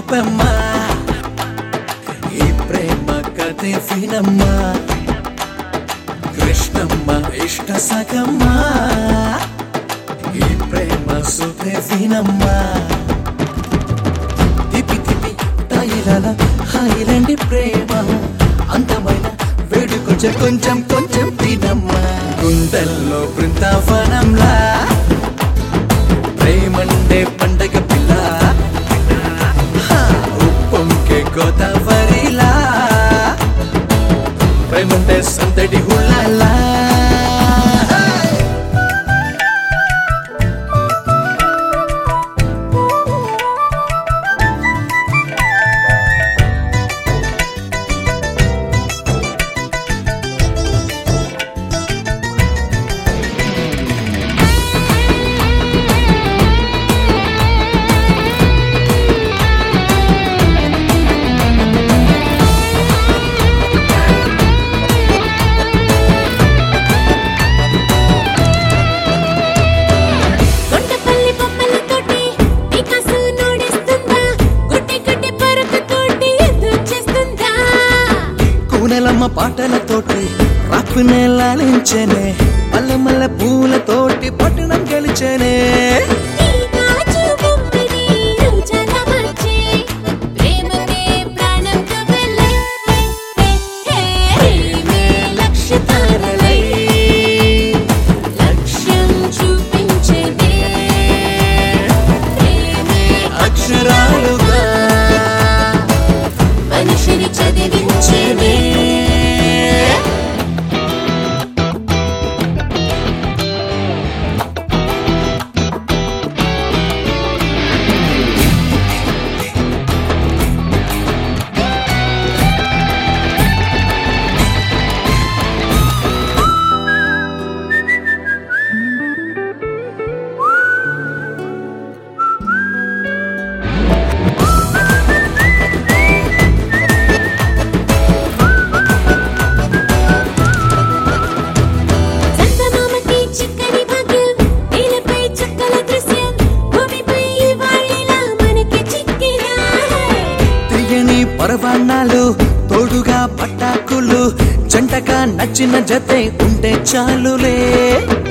చెప్పమ్మా ఈ ప్రేమ కథే వినమ్మా కృష్ణమ్మ ఇష్ట సగమ్మా ఈ ప్రేమ సుధే వినమ్మా తిప్పి తిప్పి తైలల హాయిలండి ప్రేమ అందమైన వేడి కొంచెం కొంచెం కొంచెం తినమ్మా గుండెల్లో బృందావనంలా ప్రేమండే పండగ పిల్ల హా, ఉప్పొంగే గోదావరిలా ప్రేమంటే సందడి హుళ్ళలా కొండపల్లి బొమ్మలతోటి పికాసో నోడిస్తుందా గుడ్డి గుడ్డి పరుపుతోటి ఎదురు చేస్తుందా కూనెలమ్మ పాటలతోటి రాక్కునే లాలించేనే మల్ల మల్ల పూలతోటి పట్టణం గెలిచేనే ఈ గాజు బొమ్మని రోజాల మధ్య ప్రేమనే ప్రాణంతో వెళ్ళే ప్రేమే లక్ష్య తారలై లక్ష్యం చూపించేదే ప్రేమే అక్షరాలుగా మనిషిని చదివించేదే చందమామకి చిక్కని భాగ్యం నేలపై చుక్కల దృశ్యం భూమిపై వాడిలా మనకి చిక్కినా తీయని పరవాణాలు తోడుగా పట్టాకులు జంటగా నచ్చిన జతే ఉంటే చాలులే